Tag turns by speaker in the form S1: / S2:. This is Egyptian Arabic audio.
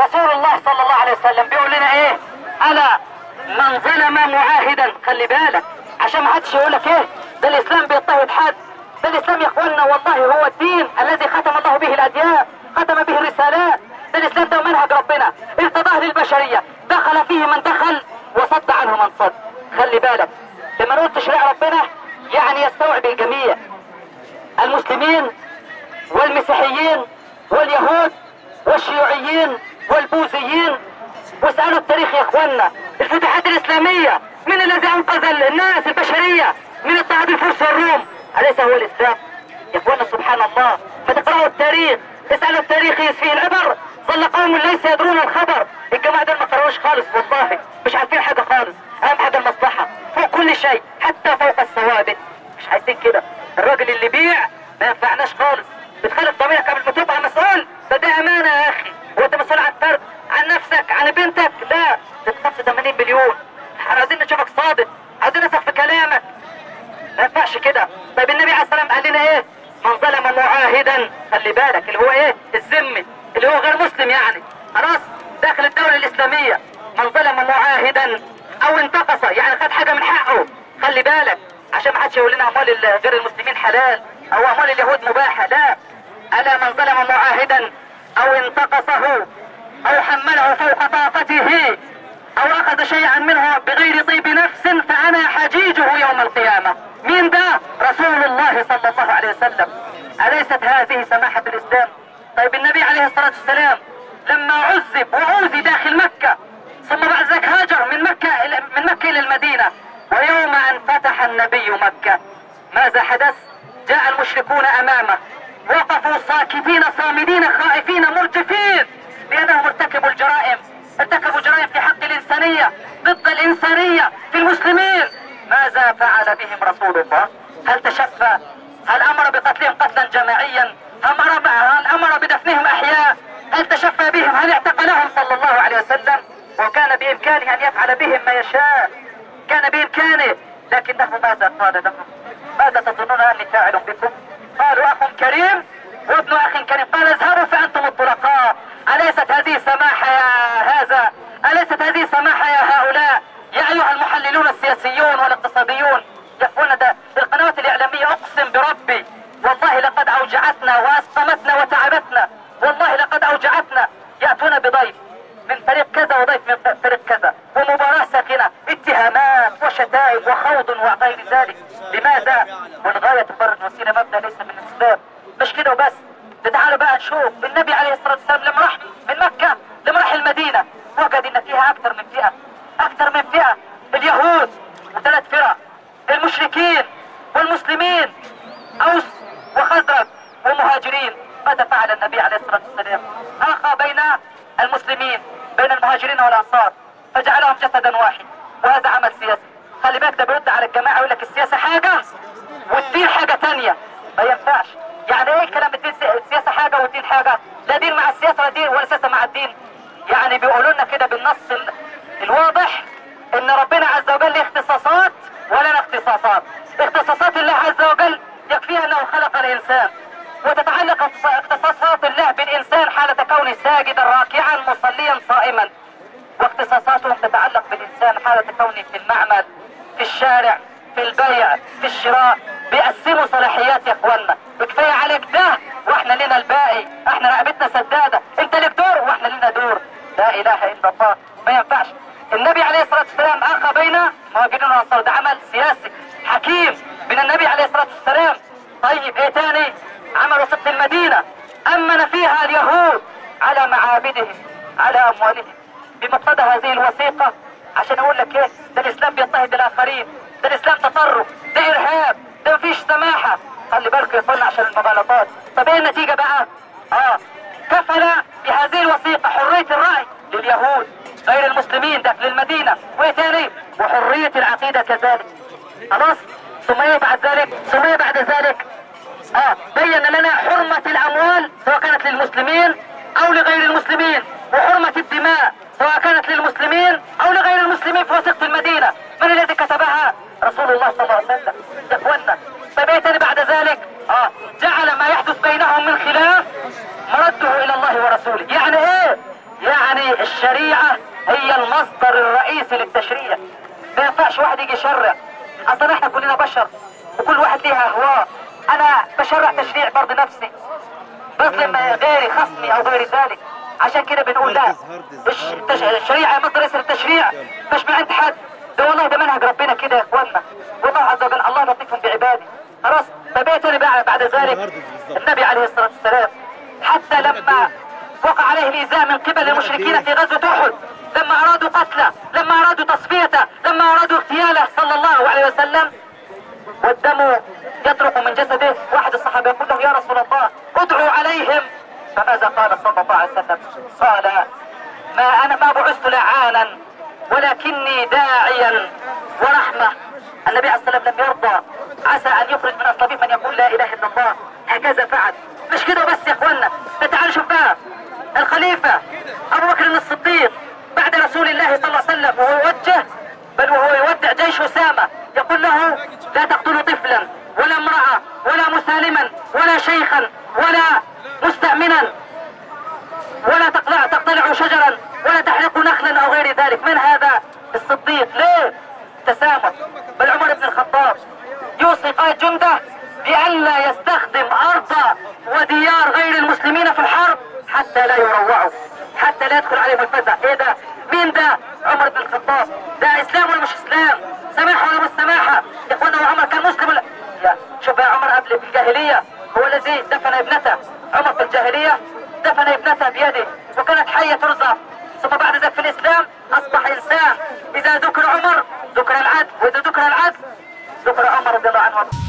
S1: رسول الله صلى الله عليه وسلم بيقول لنا ايه الا من ظلم معاهدا خلي بالك عشان ما حدش يقول لك ايه ده الاسلام بيضطهد حد ده الاسلام يا اخوانا والله هو الدين الذي ختم الله به الاديان ختم به الرسالات ده الاسلام ده منهج ربنا ارتضاه للبشريه دخل فيه من دخل وصد عنه من صد خلي بالك لما نقول تشريع ربنا يعني يستوعب الجميع المسلمين والمسيحيين واليهود والشيوعيين والبوذيين واسألوا التاريخ يا اخوانا الفتوحات الاسلامية من الذي انقذ الناس البشرية من اضطهاد الفرس والروم أليس هو الاسلام يا اخوانا سبحان الله ما تقرأوا التاريخ اسألوا التاريخ يسفيه العبر ظل قوم ليس يدرون الخبر الجماعة دول ما قرأوش خالص والله مش عارفين حاجة خالص اهم حاجة المصلحة فوق كل شيء حتى فوق الثوابت مش عايزين كده الراجل اللي بيع ما ينفعناش خالص بتخالف ضميرك قبل ما تبقى مسؤول ده ده امانه يا اخي هو انت مسؤول عن فرد عن نفسك عن بنتك لا ده 85 مليون احنا عايزين نشوفك صادق عايزين نثق في كلامك ما ينفعش كده طيب النبي عليه السلام قال لنا ايه من ظلم معاهدا خلي بالك اللي هو ايه الذمي اللي هو غير مسلم يعني خلاص داخل الدوله الاسلاميه من ظلم معاهدا او انتقص يعني خد حاجه من حقه خلي بالك عشان ما حدش يقول لنا اموال ال- غير المسلمين حلال او اموال اليهود مباحه لا الا من ظلم معاهدا او انتقصه او حمله فوق طاقته او اخذ شيئا منه بغير طيب نفس فانا حجيجه يوم القيامه مين ده رسول الله صلى الله عليه وسلم اليست هذه سماحه الاسلام طيب النبي عليه الصلاه والسلام لما عذب وعوذي داخل مكه ثم بعد ذلك هاجر من مكة إلى- من مكة إلى المدينة ويوم أن فتح النبي مكة ماذا حدث؟ جاء المشركون أمامه وقفوا ساكتين صامدين خائفين مرجفين لأنهم ارتكبوا الجرائم ارتكبوا جرائم في حق الإنسانية ضد الإنسانية في المسلمين ماذا فعل بهم رسول الله؟ هل تشفى؟ هل أمر بقتلهم قتلا جماعيا؟ هل أمر هل أمر بدفنهم أحياء؟ هل تشفى بهم؟ هل اعتقلهم صلى الله عليه وسلم؟ وكان بإمكانه أن يفعل بهم ما يشاء كان بإمكانه لكنه ماذا قال لهم ماذا تظنون أني فاعل بكم قالوا أخ كريم وابن أخ كريم قال اذهبوا فأنتم الطلقاء أليست هذه سماحة يا هذا أليست هذه سماحة يا هؤلاء يا أيها المحللون السياسيون والاقتصاديون يا اخوانا ده القنوات الإعلامية أقسم بربي والله لقد أوجعتنا وأسقمتنا وتعبتنا والله لقد أوجعتنا يأتون بضيف من فريق كذا وضيف من فريق كذا ومباراة ساخنة اتهامات وشتائم وخوض وغير ذلك لماذا؟ والغاية تبرر الوسيلة مبدأ ليس من الإسلام مش كده وبس ده تعالوا بقى نشوف النبي عليه الصلاة والسلام لما راح من مكة لما راح المدينة وجد إن فيها أكثر من فئة أكثر من فئة اليهود وثلاث فرق المشركين والمسلمين أوس وخزرج ومهاجرين ماذا فعل النبي عليه الصلاة والسلام أخى بين المسلمين بين المهاجرين والأنصار فجعلهم جسدا واحد وهذا عمل سياسي خلي بالك ده بيرد على الجماعة يقول لك السياسة حاجة والدين حاجة تانية ما ينفعش يعني ايه كلام الدين سي- السياسة حاجة والدين حاجة لا دين مع السياسة ولا دين ولا سياسة مع الدين يعني بيقولوا لنا كده بالنص ال- الواضح ان ربنا عز وجل له اختصاصات ولنا اختصاصات اختصاصات الله عز وجل يكفيها انه خلق الانسان وتتعلق اختصاصات الله بالانسان حالة كونه ساجدا راكعا مصليا صائما واختصاصاتهم تتعلق بالانسان حالة كونه في المعمل في الشارع في البيع في الشراء بيقسموا صلاحيات يا اخوانا وكفايه عليك ده واحنا لنا الباقي احنا رقبتنا سداده انت لك دور واحنا لنا دور لا اله الا الله ما ينفعش النبي عليه الصلاه والسلام اخى بين مهاجرين والانصار ده عمل سياسي حكيم من النبي عليه الصلاه والسلام طيب ايه تاني عملوا ست المدينه امن فيها اليهود على معابدهم على اموالهم بمقتضى هذه الوثيقه عشان اقول لك ايه ده الاسلام بيضطهد الاخرين ده الاسلام تطرف ده ارهاب ده مفيش سماحه خلي بالكم يا اخوانا عشان المغالطات طب ايه النتيجه بقى اه كفل بهذه الوثيقه حريه الراي لليهود غير المسلمين داخل المدينه وايه تاني وحريه العقيده كذلك خلاص ثم ايه بعد ذلك ثم ايه بعد ذلك اه بين لنا حرمة الاموال سواء كانت للمسلمين او لغير المسلمين وحرمة الدماء سواء كانت للمسلمين او لغير المسلمين في وثيقة المدينة من الذي كتبها رسول الله صلى الله عليه وسلم يا اخوانا طيب ايه تاني بعد ذلك اه جعل ما يحدث بينهم من خلاف مرده الى الله ورسوله يعني ايه يعني الشريعة هي المصدر الرئيسي للتشريع ما ينفعش واحد يجي يشرع اصلا احنا كلنا بشر وكل واحد ليها اهواء انا بشرع تشريع برضه نفسي بظلم غيري خصمي او غير ذلك عشان كده بنقول لا الش- التش- الشريعة مصدر رئيسي للتشريع مش من عند حد ده والله ده منهج ربنا كده يا اخوانا والله عز وجل الله لطيف بعباده خلاص فبيت انا بعد بعد ذلك النبي عليه الصلاة والسلام حتى لما وقع عليه الإيذاء من قبل المشركين في غزوة أحد لما أرادوا قتله لما أرادوا تصفيته لما أرادوا اغتياله صلى الله عليه وسلم والدم يطرق من جسده واحد الصحابة يقول له يا رسول الله ادعوا عليهم فماذا قال صلى الله عليه وسلم قال ما أنا ما بعثت لعانا ولكني داعيا ورحمة النبي عليه الصلاة والسلام لم يرضى عسى أن يخرج من أصلابه من يقول لا إله إلا الله هكذا فعل مش كده بس يا إخوانا ده تعالوا شوف بقى الخليفة أبو بكر الصديق بعد رسول الله صلى الله عليه وسلم وهو يوجه بل وهو يودع جيش أسامة يقول له لا تقتلوا طفلا ولا امرأة ولا مسالما ولا شيخا ولا مستأمنا ولا تقلع تقتلعوا شجرا ولا تحرقوا نخلا او غير ذلك من هذا الصديق ليه تسامح بل عمر بن الخطاب يوصي قائد جنده بألا يستخدم أرض وديار غير المسلمين في الحرب حتى لا يروعوا حتى لا يدخل عليهم الفزع ايه ده مين ده عمر بن الخطاب ده اسلام ولا مش اسلام سماحة ولا مش سماحة يا اخوانا هو عمر كان مسلم ولا لا شوف يا عمر قبل في الجاهلية هو الذي دفن ابنته عمر في الجاهلية دفن ابنته بيده وكانت حية ترزق ثم بعد ذلك في الإسلام أصبح إنسان إذا ذكر عمر ذكر العدل وإذا ذكر العدل ذكر عمر رضي الله عنه